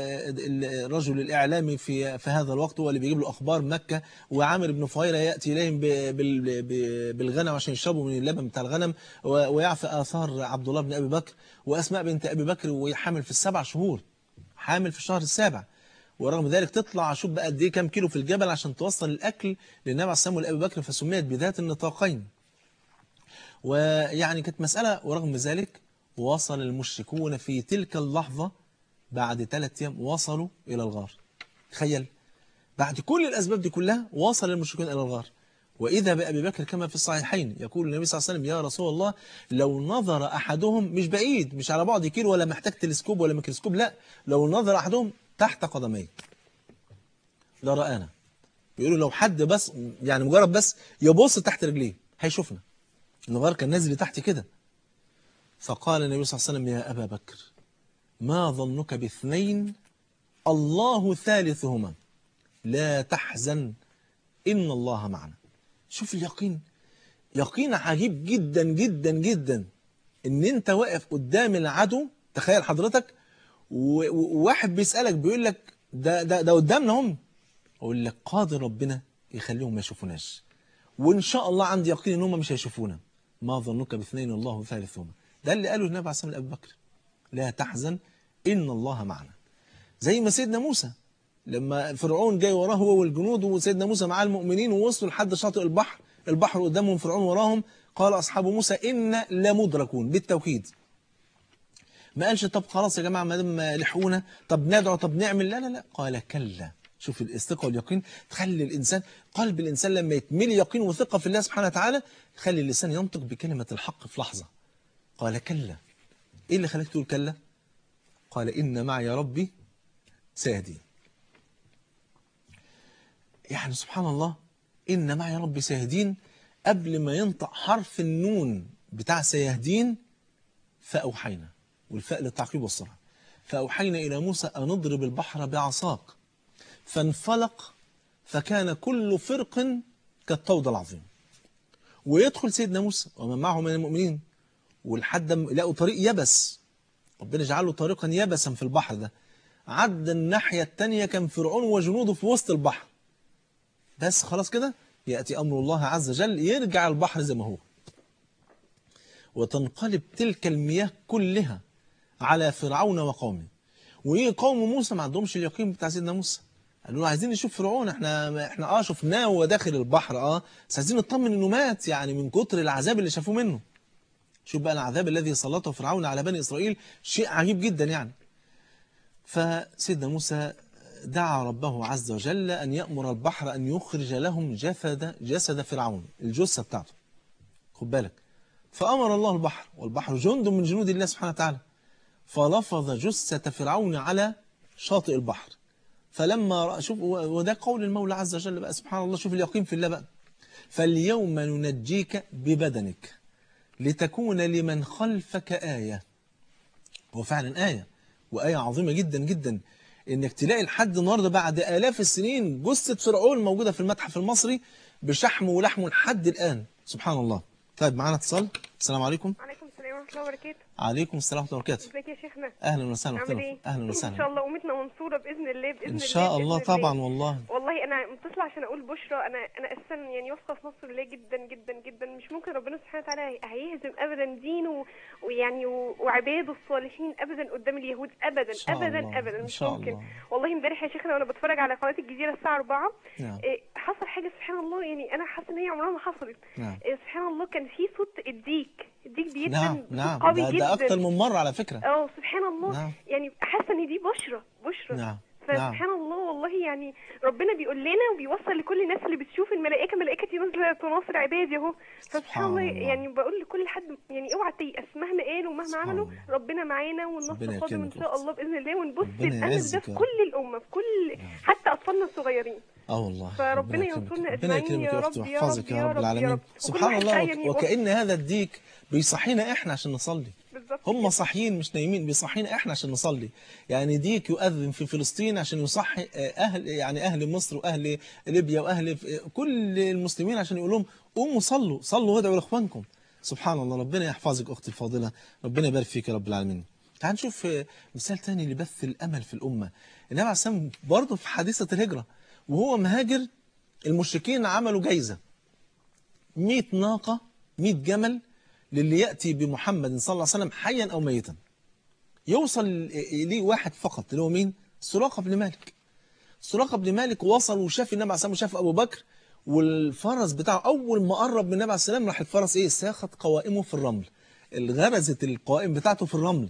الرجل الإعلامي في في هذا الوقت هو اللي بيجيب له أخبار مكة وعامر بن فهيرة يأتي إليهم بالغنم عشان يشربوا من اللبن بتاع الغنم ويعفى آثار عبد الله بن أبي بكر وأسماء بنت أبي بكر وهي حامل في السبع شهور حامل في الشهر السابع ورغم ذلك تطلع شوف بقى قد ايه كام كيلو في الجبل عشان توصل الاكل للنبي عليه الصلاه والسلام ولابي بكر فسميت بذات النطاقين ويعني كانت مسألة ورغم ذلك وصل المشركون في تلك اللحظة بعد ثلاث أيام وصلوا إلى الغار تخيل بعد كل الأسباب دي كلها وصل المشركون إلى الغار وإذا بأبي بكر كما في الصحيحين يقول النبي صلى الله عليه وسلم يا رسول الله لو نظر أحدهم مش بعيد مش على بعد كيلو ولا محتاج تلسكوب ولا ميكروسكوب لا لو نظر أحدهم تحت قدميه لرآنا بيقولوا لو حد بس يعني مجرد بس يبص تحت رجليه هيشوفنا الغار كان نازل تحت كده فقال النبي صلى الله عليه وسلم يا أبا بكر ما ظنك باثنين الله ثالثهما لا تحزن إن الله معنا شوف اليقين يقين عجيب جدا جدا جدا ان انت واقف قدام العدو تخيل حضرتك وواحد بيسألك بيقول لك ده ده ده قدامنا هم اقول لك قادر ربنا يخليهم ما يشوفوناش وان شاء الله عندي يقين ان هم مش هيشوفونا ما ظنك باثنين الله ثالثهما ده اللي قاله النبي عليه الصلاه والسلام لابي بكر لا تحزن ان الله معنا زي ما سيدنا موسى لما فرعون جاي وراه هو والجنود وسيدنا موسى معاه المؤمنين ووصلوا لحد شاطئ البحر البحر قدامهم فرعون وراهم قال أصحاب موسى إن لمدركون بالتوكيد ما قالش طب خلاص يا جماعة ما دام لحقونا طب ندعو طب نعمل لا لا لا قال كلا شوف الثقة واليقين تخلي الإنسان قلب الإنسان لما يتملي يقين وثقة في الله سبحانه وتعالى خلي اللسان ينطق بكلمة الحق في لحظة قال كلا إيه اللي خلاك تقول كلا قال إن معي ربي سيهدين يعني سبحان الله إن معي ربي سيهدين قبل ما ينطق حرف النون بتاع سيهدين فأوحينا والفاء للتعقيب والسرعة فأوحينا إلى موسى أن اضرب البحر بعصاك فانفلق فكان كل فرق كالطود العظيم ويدخل سيدنا موسى ومن معه من المؤمنين ولحد ما لقوا طريق يبس ربنا جعله طريقا يبسا في البحر ده عدى الناحية التانية كان فرعون وجنوده في وسط البحر بس خلاص كده يأتي أمر الله عز وجل يرجع البحر زي ما هو وتنقلب تلك المياه كلها على فرعون وقومه وإيه قوم موسى ما عندهمش اليقين بتاع سيدنا موسى قالوا له عايزين نشوف فرعون احنا احنا اه شفناه وهو داخل البحر اه بس عايزين نطمن انه مات يعني من كتر العذاب اللي شافوه منه شوف بقى العذاب الذي سلطه فرعون على بني إسرائيل شيء عجيب جدا يعني فسيدنا موسى دعا ربه عز وجل أن يأمر البحر أن يخرج لهم جسد جسد فرعون الجثة بتاعته خد بالك فأمر الله البحر والبحر جند من جنود الله سبحانه وتعالى فلفظ جثة فرعون على شاطئ البحر فلما رأى شوف وده قول المولى عز وجل بقى سبحان الله شوف اليقين في الله بقى فاليوم ننجيك ببدنك لتكون لمن خلفك آية هو فعلا آية وآية عظيمة جدا جدا انك تلاقي لحد النهارده بعد آلاف السنين جثة فرعون موجودة في المتحف المصري بشحمه ولحمه لحد الآن سبحان الله طيب معانا اتصال السلام عليكم عليكم السلام ورحمة الله وبركاته عليكم السلام ورحمة الله وبركاته ازيك يا شيخنا أهلا وسهلا عامل وسهلا ايه أهلا ان وسهلا شاء الله امتنا منصورة بإذن الله بإذن إن الله شاء بإذن الله طبعا والله والله انا متصله عشان اقول بشرى انا انا اساسا يعني واثقه في نصر الله جدا جدا جدا مش ممكن ربنا سبحانه وتعالى هيهزم ابدا دينه ويعني و- وعباده الصالحين ابدا قدام اليهود ابدا إن شاء ابدا الله، ابدا إن مش شاء ممكن الله. والله امبارح يا شيخنا وانا بتفرج على قناه الجزيره الساعه 4 نعم إيه، حصل حاجه سبحان الله يعني انا حاسه ان هي عمرها ما حصلت نعم إيه، سبحان الله كان في صوت الديك الديك بيدفن نعم بصوت نعم قوي ده, جدا ده أكتر من مرة على فكرة اه سبحان الله نعم. يعني حاسه ان دي بشرى بشرى نعم فسبحان الله والله يعني ربنا بيقول لنا وبيوصل لكل الناس اللي بتشوف الملائكه ملائكتي نازله تناصر عبادي اهو فسبحان سبحان الله الله. يعني بقول لكل حد يعني اوعى تيأس مهما قالوا ومهما سبحان عملوا الله. ربنا معانا والنصر ربنا قادم ان يكرمك شاء أختي. الله باذن الله ونبص ربنا الامل ده يعزك في يا رب. كل الامه في كل حتى اطفالنا الصغيرين اه والله فربنا يكرمك. ينصرنا ربنا أجمعين يكرمك يا يا أختي رب، يا ويحفظك رب، يا يا رب رب، يا العالمين رب. وكل سبحان واحد الله بقى وك- يعني وكأن هذا الديك بيصحينا احنا عشان نصلي بالظبط هم كده. صاحيين مش نايمين بيصحينا احنا عشان نصلي يعني ديك يؤذن في فلسطين عشان يصحي آه، اهل يعني اهل مصر واهل ليبيا واهل ف- كل المسلمين عشان يقول لهم قوموا صلوا صلوا وادعوا لاخوانكم سبحان الله ربنا يحفظك اختي الفاضله ربنا يبارك فيك يا رب العالمين تعال نشوف آه، مثال تاني لبث الامل في الامه النبي عليه الصلاه والسلام برضه في حادثه الهجره وهو مهاجر المشركين عملوا جايزه 100 ناقه 100 جمل للي ياتي بمحمد صلى الله عليه وسلم حيا او ميتا يوصل إليه واحد فقط اللي هو مين؟ سراقة بن مالك سراقة بن مالك وصل وشاف النبي عليه الصلاة والسلام وشاف أبو بكر والفرس بتاعه أول ما قرب من النبي عليه السلام راح الفرس إيه ساخت قوائمه في الرمل غرزت القوائم بتاعته في الرمل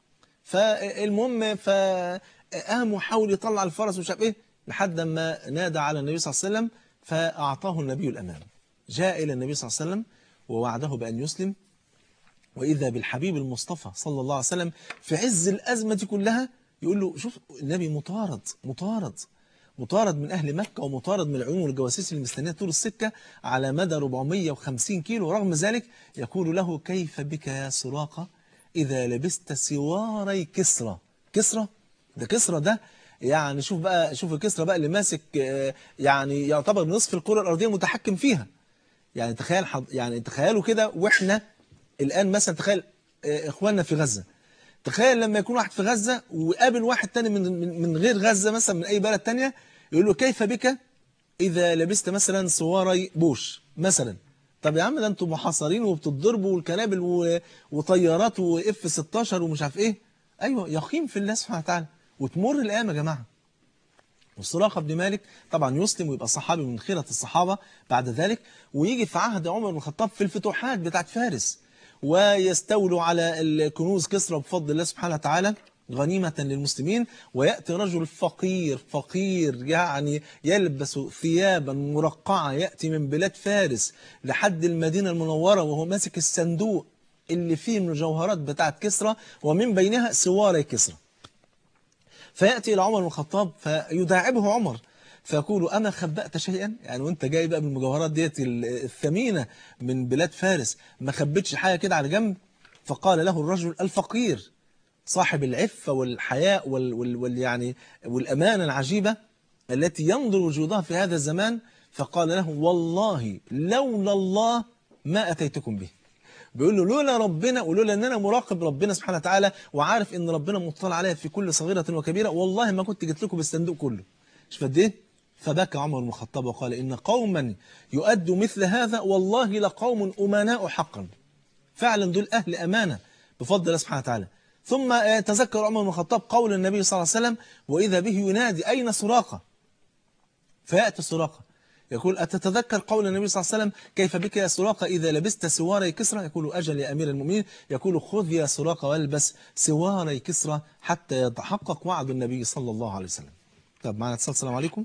فالمهم فقام وحاول يطلع الفرس ومش عارف ايه لحد ما نادى على النبي صلى الله عليه وسلم فأعطاه النبي الأمان جاء إلى النبي صلى الله عليه وسلم ووعده بأن يسلم وإذا بالحبيب المصطفى صلى الله عليه وسلم في عز الأزمة كلها يقول له شوف النبي مطارد مطارد مطارد من أهل مكة ومطارد من العيون والجواسيس اللي مستنيه طول السكة على مدى 450 كيلو رغم ذلك يقول له كيف بك يا سراقة إذا لبست سواري كسرى كسرى ده كسرى ده يعني شوف بقى شوف كسرى بقى اللي ماسك آه، يعني يعتبر نصف الكرة الأرضية متحكم فيها يعني تخيل حض... يعني تخيلوا كده واحنا الآن مثلا تخيل آه، إخواننا في غزة تخيل لما يكون واحد في غزة وقابل واحد تاني من من من غير غزة مثلا من أي بلد تانية يقول له كيف بك إذا لبست مثلا سواري بوش مثلا طب يا عم ده انتوا محاصرين وبتضربوا والكنابل و... وطيارات واف 16 ومش عارف ايه ايوه يقيم في الله سبحانه وتعالى وتمر الايام يا جماعه والسراقة بن مالك طبعا يسلم ويبقى صحابي من خيرة الصحابة بعد ذلك ويجي في عهد عمر بن الخطاب في الفتوحات بتاعت فارس ويستولوا على الكنوز كسرى بفضل الله سبحانه وتعالى غنيمة للمسلمين ويأتي رجل فقير فقير يعني يلبس ثيابا مرقعة يأتي من بلاد فارس لحد المدينة المنورة وهو ماسك الصندوق اللي فيه من الجوهرات بتاعت كسرى ومن بينها سواري كسرى فيأتي إلى عمر بن الخطاب فيداعبه عمر فيقول أما خبأت شيئا يعني وانت جاي بقى بالمجوهرات ديت الثمينة من بلاد فارس ما خبتش حاجة كده على جنب فقال له الرجل الفقير صاحب العفة والحياء وال وال وال يعني والأمانة العجيبة التي ينظر وجودها في هذا الزمان فقال له والله لولا الله ما أتيتكم به بيقول له لولا ربنا ولولا ان انا مراقب ربنا سبحانه وتعالى وعارف ان ربنا مطلع عليا في كل صغيرة وكبيرة والله ما كنت جيت لكم بالصندوق كله شوف قد ايه فبكى عمر بن الخطاب وقال ان قوما يؤدوا مثل هذا والله لقوم امناء حقا فعلا دول اهل امانه بفضل الله سبحانه وتعالى ثم تذكر عمر بن الخطاب قول النبي صلى الله عليه وسلم واذا به ينادي اين سراقه فياتي سراقه يقول أتتذكر قول النبي صلى الله عليه وسلم كيف بك يا سراقة إذا لبست سواري كسرى يقول أجل يا أمير المؤمنين يقول خذ يا سراقة والبس سواري كسرى حتى يتحقق وعد النبي صلى الله عليه وسلم طب معنا اتصال السلام عليكم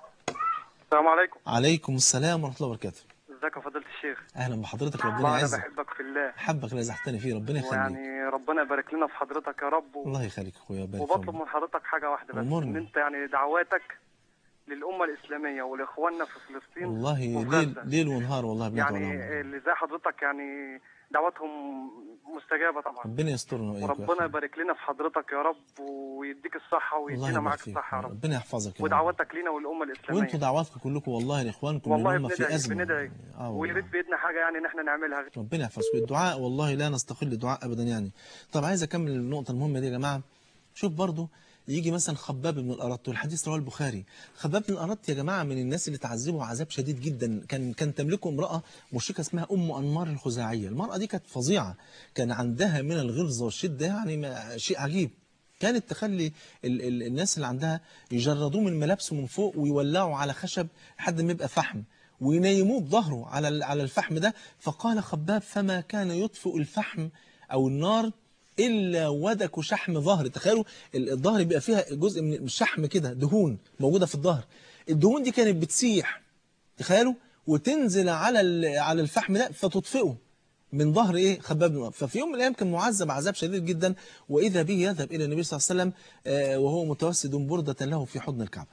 السلام عليكم عليكم السلام ورحمة الله وبركاته ازيك يا فضيلة الشيخ أهلا بحضرتك ربنا والله انا يعزك بحبك في الله حبك لا يزحتني فيه ربنا يخليك ويعني ربنا يبارك لنا في حضرتك يا رب و... الله يخليك يا اخويا ويبارك وبطلب فيك من حضرتك حاجة واحدة بس أمرني. ان انت يعني دعواتك للأمة الإسلامية ولإخواننا في فلسطين والله وفي ليل غزة. ليل ونهار والله بجد يعني والله. اللي زي حضرتك يعني دعواتهم مستجابة طبعا ربنا يسترنا وإياك يا وربنا أخي. يبارك لنا في حضرتك يا رب ويديك الصحة الله ويدينا يبارك معاك فيك الصحة يا رب ربنا يحفظك يا رب. ودعواتك لينا والأمة الإسلامية وانتوا دعواتكم كلكم والله لاخوانكم والله اللي هم في بندعي ازمه بندعي اه ويا والله ريت بإيدنا حاجة يعني إن احنا نعملها ربنا يحفظكم الدعاء والله لا نستقل الدعاء ابدا يعني طب عايز اكمل النقطه المهمه دي يا جماعه شوف برضو يجي مثلا خباب بن الأرط والحديث رواه البخاري خباب بن الأرط يا جماعة من الناس اللي تعذبوا عذاب شديد جدا كان كان تملكه امرأة مشركة اسمها أم أنمار الخزاعية المرأة دي كانت فظيعة كان عندها من الغلظة والشدة يعني ما- شيء عجيب كانت تخلي ال ال الناس اللي عندها يجردوه من ملابسه من فوق ويولعوا على خشب لحد ما يبقى فحم وينيموه بظهره على ال- على الفحم ده فقال خباب فما كان يطفئ الفحم أو النار إلا ودك شحم ظهر تخيلوا ال- الظهر بيبقى فيها جزء من الشحم كده دهون موجودة في الظهر الدهون دي كانت بتسيح تخيلوا وتنزل على ال- على الفحم ده فتطفئه من ظهر ايه خباب بن الأرض. ففي يوم من الايام كان معذب عذاب شديد جدا واذا به يذهب الى النبي صلى الله عليه وسلم آه، وهو متوسد برده له في حضن الكعبه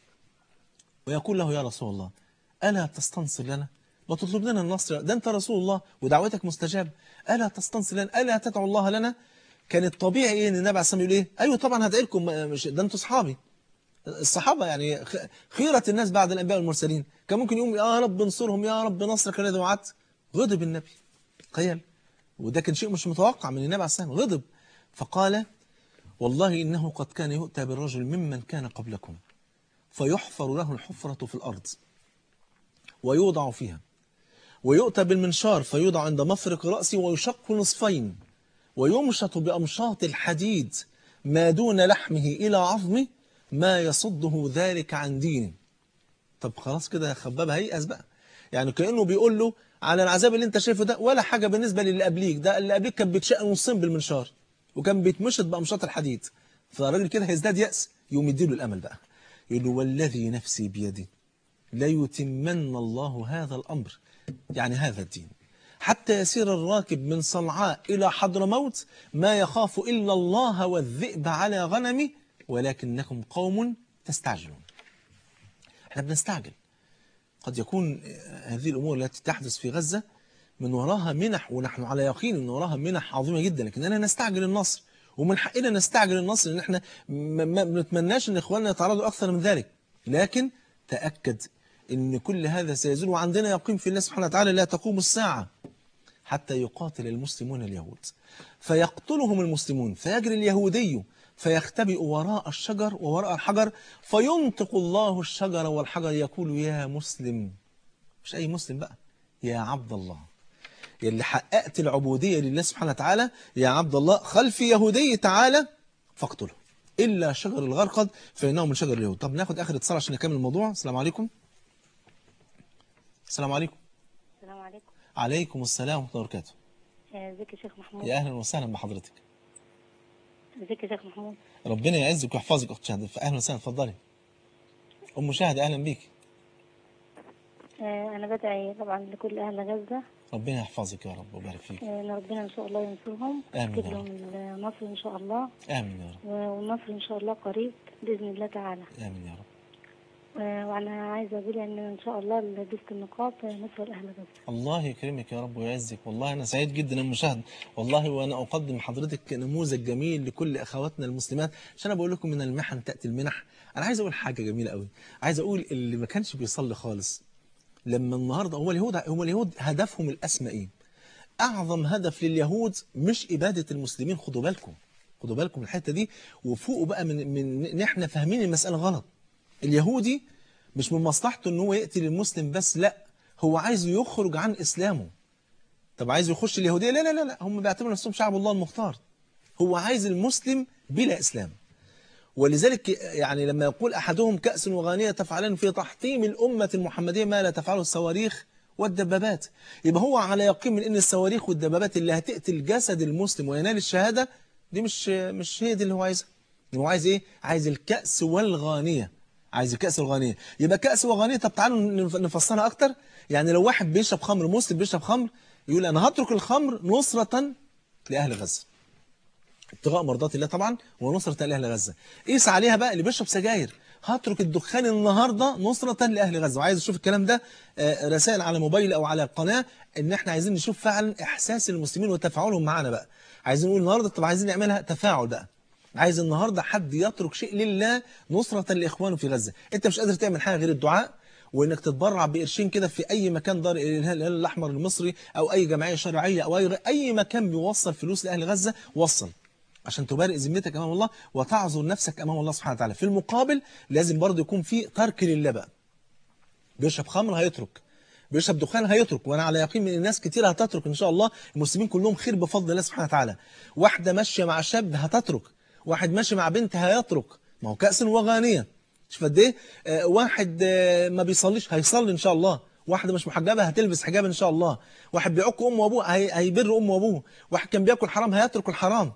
ويقول له يا رسول الله الا تستنصر لنا ما تطلب لنا النصر ده انت رسول الله ودعوتك مستجابه الا تستنصر لنا الا تدعو الله لنا كان الطبيعي ايه ان النبي عليه الصلاه والسلام يقول ايه ايوه طبعا هدعي لكم آه، مش ده انتوا اصحابي الصحابة يعني خ- خيرة الناس بعد الأنبياء والمرسلين كان ممكن يقوم يا رب انصرهم يا رب نصرك الذي وعدت غضب النبي تخيل وده كان شيء مش متوقع من النبي عليه الصلاة والسلام غضب فقال والله إنه قد كان يؤتى بالرجل ممن كان قبلكم فيحفر له الحفرة في الأرض ويوضع فيها ويؤتى بالمنشار فيوضع عند مفرق رأسه ويشق نصفين ويمشط بأمشاط الحديد ما دون لحمه إلى عظمه ما يصده ذلك عن ديني طب خلاص كده خباب هيأس بقى يعني كأنه بيقول له على العذاب اللي انت شايفه ده ولا حاجة بالنسبة للي قبليك ده اللي قبليك كان بيتشق نصين بالمنشار وكان بيتمشط بأمشاط الحديد فالراجل كده هيزداد يأس يقوم يديله الأمل بقى يقول له والذي نفسي بيدي ليتمن الله هذا الأمر يعني هذا الدين حتى يسير الراكب من صنعاء إلى حضرموت ما يخاف إلا الله والذئب على غنمه ولكنكم قوم تستعجلون احنا بنستعجل قد يكون هذه الأمور التي تحدث في غزة من وراها منح ونحن على يقين ان وراها منح عظيمة جدا لكننا نستعجل النصر ومن حقنا نستعجل النصر لان احنا ما بنتمناش ان اخواننا يتعرضوا اكثر من ذلك لكن تأكد ان كل هذا سيزول وعندنا يقين في الله سبحانه وتعالى لا تقوم الساعة حتى يقاتل المسلمون اليهود فيقتلهم المسلمون فيجري اليهودي فيختبئ وراء الشجر ووراء الحجر فينطق الله الشجر والحجر يقول يا مسلم مش أي مسلم بقى يا عبد الله يلي حققت العبودية لله سبحانه وتعالى يا عبد الله خلف يهودي تعالى فاقتله إلا شجر الغرقد فإنه من شجر اليهود طب ناخد آخر اتصال عشان نكمل الموضوع السلام عليكم السلام عليكم السلام عليكم عليكم السلام ورحمة الله وبركاته ازيك يا شيخ محمود يا أهلا وسهلا بحضرتك ازيك يا شيخ محمود ربنا يعزك ويحفظك أخت شهد أهلا وسهلا اتفضلي أم شهد أهلا بيك آه، انا بدعي طبعا لكل اهل غزه ربنا يحفظك يا رب ويبارك فيك آه، ان ربنا ان شاء الله ينصرهم آمين يكتب يا لهم النصر ان شاء الله آمين يا رب و- والنصر ان شاء الله قريب باذن الله تعالى آمين يا رب آه، وانا عايزه اقول ان ان شاء الله لبست النقاط آه، نصر اهل غزه الله يكرمك يا رب ويعزك والله أنا سعيد جدا يا أم شهد والله وأنا أقدم حضرتك نموذج جميل لكل أخواتنا المسلمات عشان أنا بقول لكم من المحن تأتي المنح أنا عايز أقول حاجة جميلة قوي عايز أقول اللي ما كانش بيصلي خالص لما النهاردة هو اليهود هم اليهود هدفهم الأسمى إيه أعظم هدف لليهود مش إبادة المسلمين خدوا بالكم خدوا بالكم من الحتة دي وفوقوا بقى من, من إن إحنا فاهمين المسألة غلط اليهودي مش من مصلحته ان هو يقتل المسلم بس لا هو عايز يخرج عن اسلامه طب عايز يخش اليهوديه لا لا لا لا هم بيعتبروا نفسهم شعب الله المختار هو عايز المسلم بلا اسلام ولذلك يعني لما يقول احدهم كاس وغانيه تفعلان في تحطيم الامه المحمديه ما لا تفعله الصواريخ والدبابات يبقى هو على يقين من ان الصواريخ والدبابات اللي هتقتل جسد المسلم وينال الشهاده دي مش مش هي دي اللي هو عايزها هو عايز ايه عايز الكاس والغانيه عايز الكأس والغانية يبقى كأس وغانية طب تعالوا نف- نفصلها أكتر يعني لو واحد بيشرب خمر مسلم بيشرب خمر يقول أنا هترك الخمر نصرة لأهل غزة ابتغاء مرضات الله طبعا ونصرة لأهل غزة قيس عليها بقى اللي بيشرب سجاير هترك الدخان النهاردة نصرة لأهل غزة وعايز أشوف الكلام ده آه، رسائل على موبايل أو على القناة إن إحنا عايزين نشوف فعلا إحساس المسلمين وتفاعلهم معانا بقى عايزين نقول النهاردة طب عايزين نعملها تفاعل بقى عايز النهاردة حد يترك شيء لله نصرة لإخوانه في غزة أنت مش قادر تعمل حاجة غير الدعاء وانك تتبرع بقرشين كده في اي مكان دار الهلال الاحمر المصري او اي جمعيه شرعيه او اي اي مكان بيوصل فلوس لاهل غزه وصل عشان تبارئ ذمتك امام الله وتعذر نفسك امام الله سبحانه وتعالى في المقابل لازم برضه يكون في ترك لله بقى بيشرب خمر هيترك بيشرب دخان هيترك وانا على يقين من الناس كتير هتترك ان شاء الله المسلمين كلهم خير بفضل الله سبحانه وتعالى واحده ماشيه مع شاب هتترك واحد ماشي مع بنت هيترك ما هو كأس وغانيه شوف قد ايه آه، واحد آه، ما بيصليش هيصلي ان شاء الله واحده مش محجبه هتلبس حجاب ان شاء الله واحد بيعق امه وابوه هي- هيبر امه وابوه واحد كان بياكل حرام هيترك الحرام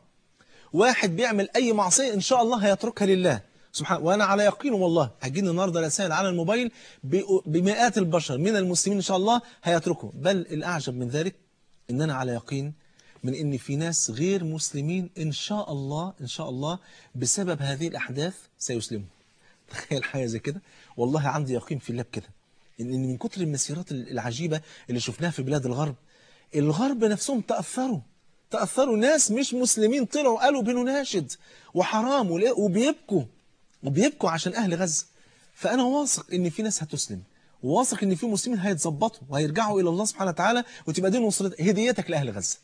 واحد بيعمل اي معصيه ان شاء الله هيتركها لله سبحان وانا على يقين والله هتجيني النهارده رسائل على الموبايل ب- بمئات البشر من المسلمين ان شاء الله هيتركوا بل الاعجب من ذلك ان انا على يقين من ان في ناس غير مسلمين ان شاء الله ان شاء الله بسبب هذه الاحداث سيسلموا تخيل حاجه زي كده والله عندي يقين في الله بكده ان إن من كتر المسيرات العجيبه اللي شفناها في بلاد الغرب الغرب نفسهم تاثروا تاثروا ناس مش مسلمين طلعوا قالوا بنناشد وحرام ولا- وبيبكوا وبيبكوا عشان اهل غزه فانا واثق ان في ناس هتسلم وواثق ان في مسلمين هيتظبطوا وهيرجعوا الى الله سبحانه وتعالى وتبقى دي نصرت هديتك لاهل غزه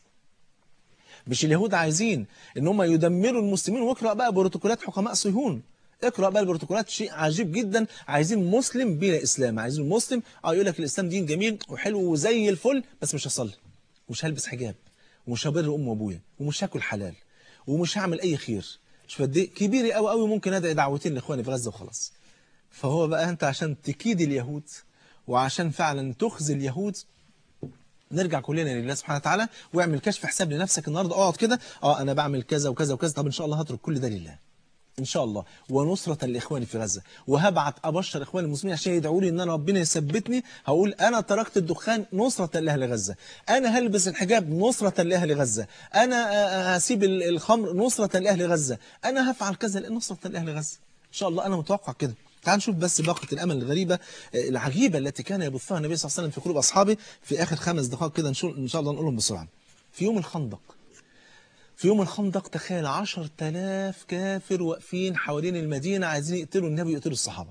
مش اليهود عايزين ان هم يدمروا المسلمين واقرا بقى بروتوكولات حكماء صهيون اقرا بقى البروتوكولات شيء عجيب جدا عايزين مسلم بلا اسلام عايزين مسلم اه يقول لك الاسلام دين جميل وحلو وزي الفل بس مش هصلي ومش هلبس حجاب ومش هبر امي وابويا ومش هاكل حلال ومش هعمل اي خير شوف قد ايه كبير قوي قوي ممكن ادعي دعوتين لاخواني في غزه وخلاص فهو بقى انت عشان تكيد اليهود وعشان فعلا تخزي اليهود نرجع كلنا لله سبحانه وتعالى واعمل كشف حساب لنفسك النهارده اقعد كده اه انا بعمل كذا وكذا وكذا طب ان شاء الله هترك كل ده لله ان شاء الله ونصرة لاخواني في غزة وهبعت ابشر اخواني المسلمين عشان يدعوا لي ان انا ربنا يثبتني هقول انا تركت الدخان نصرة لاهل غزة انا هلبس الحجاب نصرة لاهل غزة انا آه، هسيب ال- الخمر نصرة لاهل غزة انا هفعل كذا نصرة لاهل غزة ان شاء الله انا متوقع كده تعال نشوف بس باقة الأمل الغريبة آه، العجيبة التي كان يبثها النبي صلى الله عليه وسلم في قلوب أصحابه في آخر خمس دقائق كده إن شاء- إن شاء الله نقولهم بسرعة في يوم الخندق في يوم الخندق تخيل عشر تلاف كافر واقفين حوالين المدينة عايزين يقتلوا النبي ويقتلوا الصحابة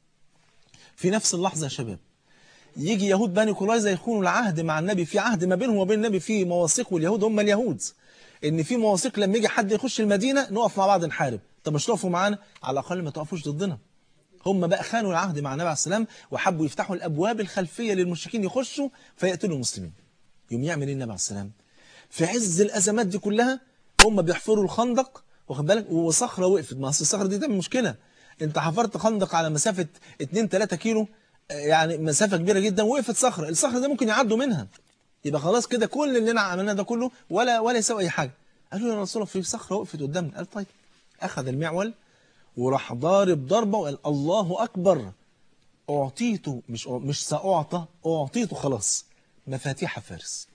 في نفس اللحظة يا شباب يجي يهود بني قريظة يخونوا العهد مع النبي في عهد ما بينهم وبين النبي في مواثيق واليهود هم اليهود ان في مواثيق لما يجي حد يخش المدينة نقف مع بعض نحارب طب مش تقفوا معانا على الأقل ما تقفوش ضدنا هم بقى خانوا العهد مع النبي عليه السلام وحبوا يفتحوا الأبواب الخلفية للمشركين يخشوا فيقتلوا المسلمين يوم يعمل ايه النبي عليه السلام في عز الأزمات دي كلها هم بيحفروا الخندق واخد بالك وصخرة وقفت ما أصل الصخرة دي تعمل مشكلة انت حفرت خندق على مسافة 2 3 كيلو آه، يعني مسافة كبيرة جدا وقفت صخرة الصخرة دي ممكن يعدوا منها يبقى خلاص كده كل اللي عملناه ده كله ولا ولا يساوي أي حاجة قالوا يا رسول الله في صخرة وقفت قدامنا قال طيب أخذ المعول وراح ضارب ضربة وقال الله أكبر أعطيته مش مش سأعطى أعطيته خلاص مفاتيح فارس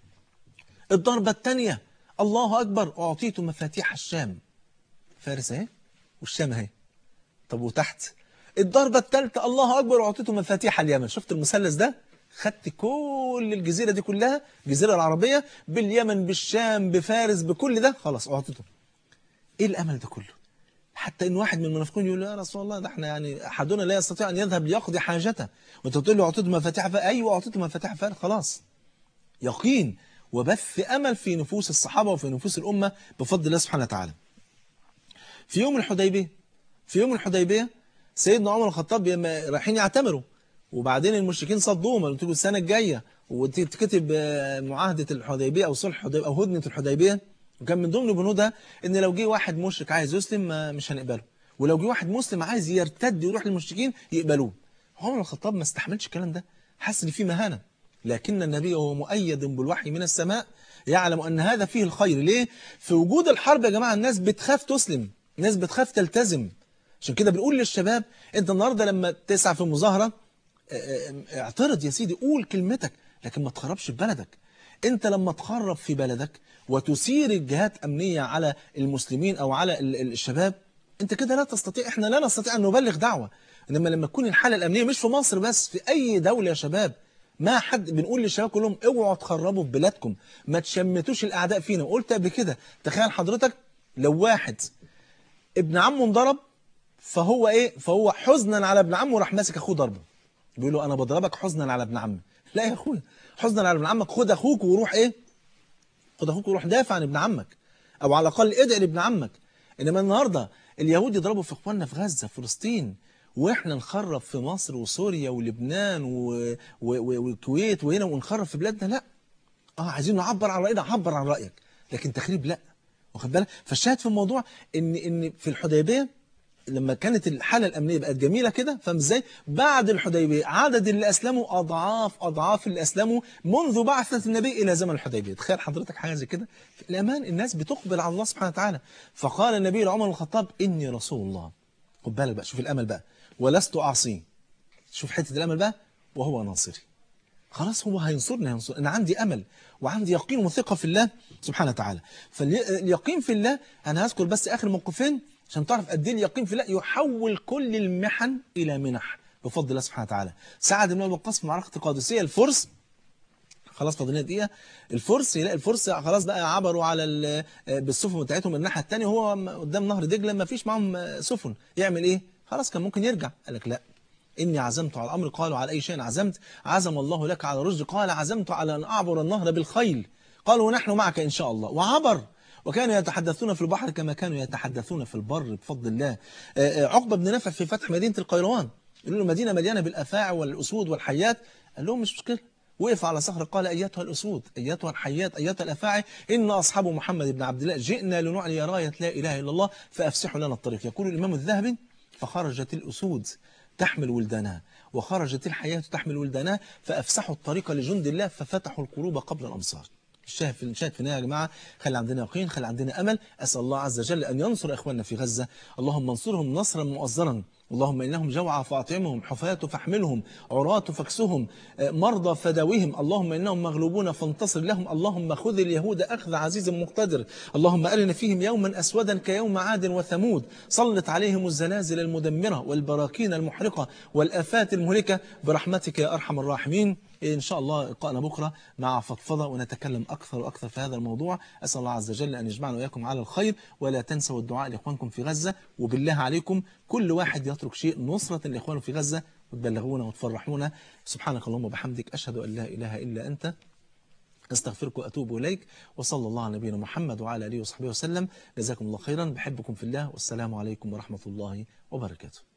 الضربة الثانية الله أكبر أعطيته مفاتيح الشام فارس اهي والشام اهي طب وتحت الضربة الثالثة الله أكبر أعطيته مفاتيح اليمن شفت المثلث ده خدت كل الجزيرة دي كلها الجزيرة العربية باليمن بالشام بفارس بكل ده خلاص أعطيته إيه الأمل ده كله حتى ان واحد من المنافقين يقول له يا رسول الله ده احنا يعني احدنا لا يستطيع ان يذهب ليقضي حاجته وانت بتقول له اعطيته مفاتيح فارس ايوه اعطيته مفاتيح فارس خلاص يقين وبث امل في نفوس الصحابه وفي نفوس الامه بفضل الله سبحانه وتعالى في يوم الحديبيه في يوم الحديبيه سيدنا عمر الخطاب لما رايحين يعتمروا وبعدين المشركين صدوهم قالوا له السنه الجايه وتكتب آه، معاهده الحديبيه او صلح الحديبيه او هدنه الحديبيه وكان من ضمن بنودها ان لو جه واحد مشرك عايز يسلم ما مش هنقبله ولو جه واحد مسلم عايز يرتد يروح للمشركين يقبلوه عمر الخطاب ما استحملش الكلام ده حس ان فيه مهانه لكن النبي وهو مؤيد بالوحي من السماء يعلم ان هذا فيه الخير ليه في وجود الحرب يا جماعه الناس بتخاف تسلم الناس بتخاف تلتزم عشان كده بنقول للشباب انت النهارده لما تسعى في مظاهره اعترض يا سيدي قول كلمتك لكن ما تخربش في بلدك انت لما تخرب في بلدك وتثير الجهات امنيه على المسلمين او على ال- ال- الشباب انت كده لا تستطيع احنا لا نستطيع ان نبلغ دعوه انما لما تكون الحاله الامنيه مش في مصر بس في اي دوله يا شباب ما حد بنقول للشباب كلهم اوعوا تخربوا في بلادكم ما تشمتوش الاعداء فينا وقلت قبل كده تخيل حضرتك لو واحد ابن عمه انضرب فهو ايه فهو حزنا على ابن عمه راح ماسك اخوه ضربه بيقول له انا بضربك حزنا على ابن عمي لا يا اخويا حزنا على ابن عمك خد اخوك وروح ايه خد اخوك وروح دافع عن ابن عمك او على الاقل ادعي لابن عمك انما النهارده اليهود يضربوا في اخواننا في غزه في فلسطين واحنا نخرب في مصر وسوريا ولبنان و... و... و... والكويت وهنا ونخرب في بلادنا لا اه عايزين نعبر عن راينا عبر عن رايك لكن تخريب لا واخد بالك فالشاهد في الموضوع ان ان في الحديبيه لما كانت الحاله الامنيه بقت جميله كده فاهم ازاي بعد الحديبيه عدد اللي اسلموا اضعاف اضعاف اللي اسلموا منذ بعثه النبي الى زمن الحديبيه تخيل حضرتك حاجه زي كده في الامان الناس بتقبل على الله سبحانه وتعالى فقال النبي لعمر الخطاب اني رسول الله خد بالك بقى شوف الامل بقى ولست اعصيه شوف حته الامل بقى وهو ناصري خلاص هو هينصرني هينصر انا عندي امل وعندي يقين وثقه في الله سبحانه وتعالى فاليقين في الله انا هذكر بس اخر موقفين عشان تعرف قد ايه اليقين في الله يحول كل المحن الى منح بفضل الله سبحانه وتعالى سعد بن ابي وقاص في معركه القادسيه الفرس خلاص فاضل لنا دقيقه الفرس يلاقي الفرس خلاص بقى عبروا على ال- بالسفن بتاعتهم الناحيه الثانيه وهو قدام نهر دجله ما فيش معاهم سفن يعمل ايه خلاص كان ممكن يرجع قال لك لا إني عزمت على الأمر قالوا على أي شيء عزمت عزم الله لك على رشد قال عزمت على أن أعبر النهر بالخيل قالوا ونحن معك إن شاء الله وعبر وكانوا يتحدثون في البحر كما كانوا يتحدثون في البر بفضل الله آه، آه، عقبة بن نافع في فتح مدينة القيروان يقولوا له مدينة مليانة بالأفاعي والأسود والحيات قال لهم مش مشكلة وقف على صخرة قال أيتها الأسود أيتها الحيات أيتها الأفاعي إن أصحاب محمد بن عبد الله جئنا لنعلي راية لا إله إلا الله فأفسحوا لنا الطريق يقول الإمام الذهبي فخرجت الأسود تحمل ولدانها وخرجت الحياة تحمل ولدانها فأفسحوا الطريق لجند الله ففتحوا القلوب قبل الأمصار الشاهد في الشاهد في النهايه يا جماعه خلي عندنا يقين خلي عندنا امل اسال الله عز وجل ان ينصر اخواننا في غزه اللهم انصرهم نصرا مؤزرا اللهم انهم جوعى فاطعمهم حفاة فاحملهم عراة فاكسهم آه، مرضى فداوهم اللهم انهم مغلوبون فانتصر لهم اللهم خذ اليهود اخذ عزيز مقتدر اللهم ارنا فيهم يوما اسودا كيوم عاد وثمود سلط عليهم الزلازل المدمره والبراكين المحرقه والافات المهلكه برحمتك يا ارحم الراحمين إن شاء الله لقاءنا بكرة مع فضفضة ونتكلم أكثر وأكثر في هذا الموضوع أسأل الله عز وجل أن يجمعنا وإياكم على الخير ولا تنسوا الدعاء لإخوانكم في غزة وبالله عليكم كل واحد يترك شيء نصرة لإخوانه في غزة وتبلغونا وتفرحونا سبحانك اللهم وبحمدك أشهد أن لا إله إلا أنت استغفرك واتوب اليك وصلى الله على نبينا محمد وعلى اله وصحبه وسلم جزاكم الله خيرا بحبكم في الله والسلام عليكم ورحمه الله وبركاته